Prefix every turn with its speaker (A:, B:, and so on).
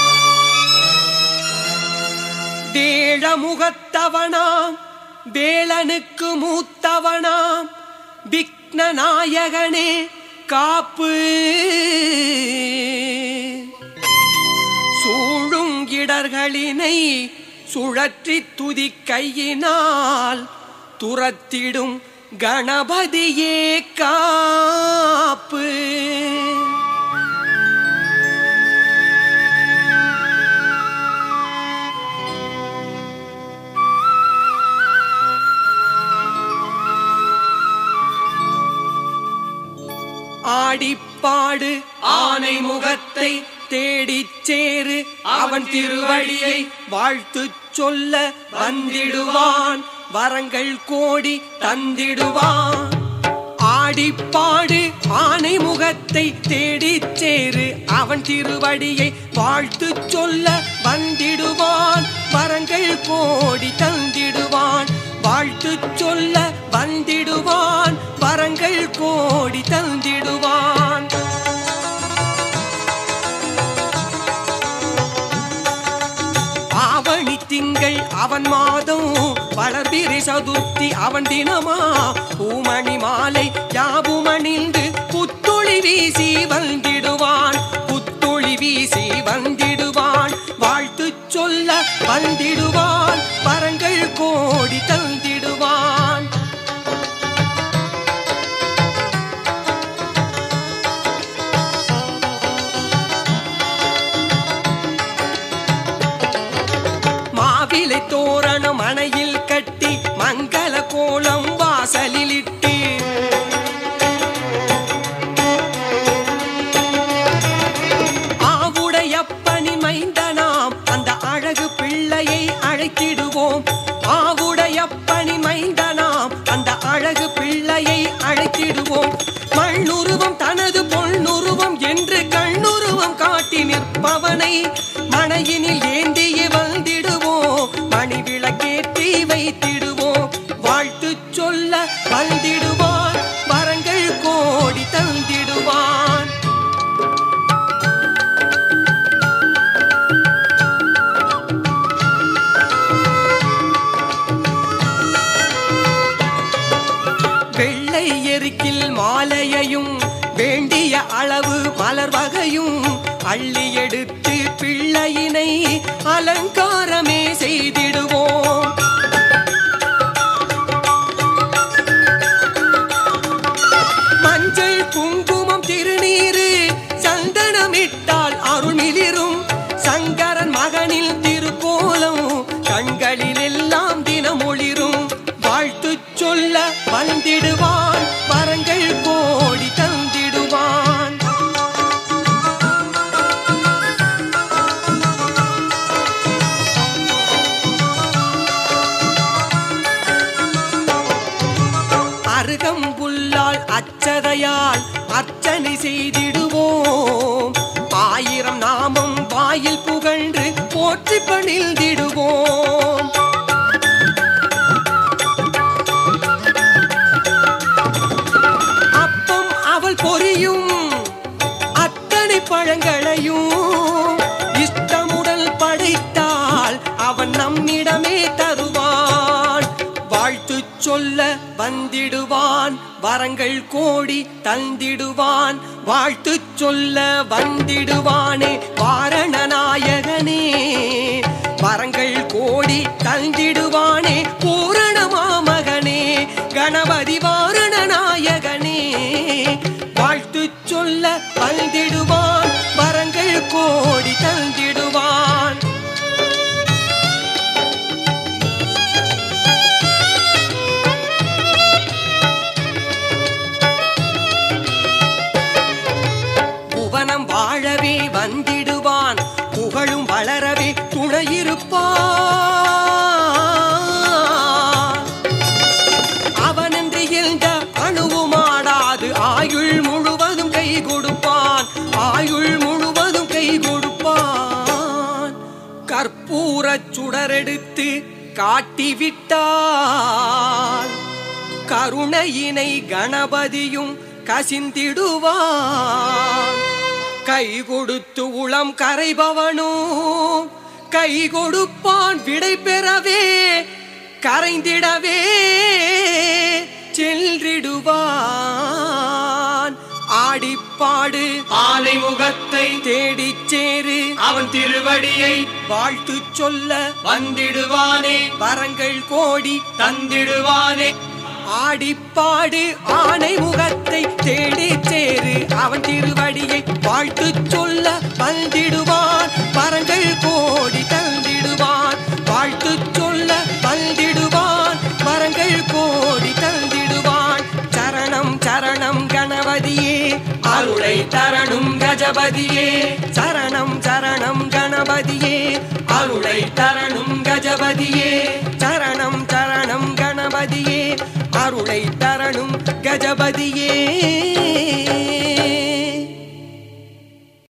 A: வேழமுகத்தவனாம் வேளனுக்கு மூத்தவனாம் விக்ன நாயகனே காப்பு சூழும் இடர்களினை சுழற்றி துதி கையினால் துரத்திடும் கணபதியே காப்பு ஆடிப்பாடு ஆனை முகத்தை தேடிச் சேரு அவன் திருவடியை வாழ்த்துச் சொல்ல வந்திடுவான் வரங்கள் கோடி தந்திடுவான் ஆடிப்பாடு ஆனை முகத்தை தேடிச் சேரு அவன் திருவடியை வாழ்த்துச் சொல்ல வந்திடுவான் வரங்கள் கோடி தந்திடுவான் வாழ்த்துச் சொல்ல வந்திடுவான் வரங்கள் கோடி தந்திடுவான் ஆவணி திங்கள் அவன் மாதம் வளர்பிறை சதுர்த்தி அவன் தினமா பூமணி மாலை யாவுமணிந்து புத்தொளி வீசி வந்திடுவான் புத்தொளி வீசி வந்திடுவான் வாழ்த்து சொல்ல வந்திடுவான் வரங்கள் கோடி தந்திடுவான் மாவிலை தோரணம் அணையில் கட்டி மங்கள கோலம் வாசலில் இட்டு ஆவுடையப்பனி மைந்தனாம் அந்த அழகு பிள்ளையை அழைத்திடுவோம் ஆவுடையப்பனி மைந்தனாம் அந்த அழகு பிள்ளையை அழைத்திடுவோம் மண்ணுருவம் தனது பொன்னுருவம் என்று கண்ணுருவம் காட்டி நிற்பவனை மனையினில் ஏந்தியே வந்திடுவோம் மணி விளக்கேற்றி வைத்திடுவோம் வாழ்த்து சொல்ல வந்திடுவான் வரங்கள் கோடி தந்திடுவான் வெள்ளை எருக்கில் மாலையையும் வேண்டிய அளவு மலர் வகையும் அள்ளி எடுத்து பிள்ளையினை அலங்காரமே செய்திடுவோம் மஞ்சள் குங்குமம் திருநீரு சந்தனமிட்டால் அருள்மிளிரும் சங்கரன் மகனில் திருக்கோலம் கண்களில் எல்லாம் தினமொளிரும் வாழ்த்து சொல்ல வந்திடுவான் வரங்கள் கோடி தந்திடுவான் அருகம்புல்லால் அச்சதையால் அர்ச்சனை செய்திடுவோம் ஆயிரம் நாமம் வாயில் புகழ்ந்து போற்றி பணிந்திடுவோம் அப்பம் அவள் பொரியும் அத்தனை பழங்களையும் இஷ்டமுடல் படைத்தால் அவன் நம்மிடமே தருவான் வாழ்த்து சொல்ல வந்திடுவான் வரங்கள் கோடி தந்திடுவான் வாழ்த்து சொல்ல வந்திடுவானே வாரண நாயகனே வரங்கள் கோடி தந்திடுவானே பூரணமா மகனே கணபதி வாரண நாயகனே வாழ்த்து சொல்ல வந்திடுவான் வரங்கள் கோடி தந்திடுவான் புவனம் வாழவே வந்திடுவான் புகழும் வளரவே துணையிருப்பான் அவனன்று எந்த அணுவுமாடாது ஆயுள் முழுவதும் கை கொடுப்பான் ஆயுள் முழுவதும் கை கொடுப்பான் கற்பூரச் சுடரெடுத்து காட்டிவிட்டால் கருணையினை கணபதியும் கசிந்திடுவான் கை கொடுத்து உளம் கரைபவனும் கை கொடுப்பான் விடை பெறவே கரைந்திடவே சென்றிடுவான் ஆடிப்பாடு
B: ஆனை முகத்தை
A: தேடிச் சேரு
B: அவன் திருவடியை
A: வாழ்த்து சொல்ல
B: வந்திடுவானே
A: வரங்கள் கோடி
B: தந்திடுவானே
A: ஆடிப்பாடு ஆனை முகத்தை தேடிச் சேரு அவன் திருவடியை வாழ்த்து சொல்ல வந்திடுவான் வரங்கள் கோடி தந்திடுவான் வாழ்த்து சொல்ல வந்திடுவான் வரங்கள் கோடி தந்திடுவான் சரணம் சரணம் கணபதியே அருளை தரணும் கஜபதியே சரணம் சரணம் கணபதியே அருளை தரணும் கஜபதியே சரணம் சரணம் கணபதியே அருளை தரணும் கஜபதியே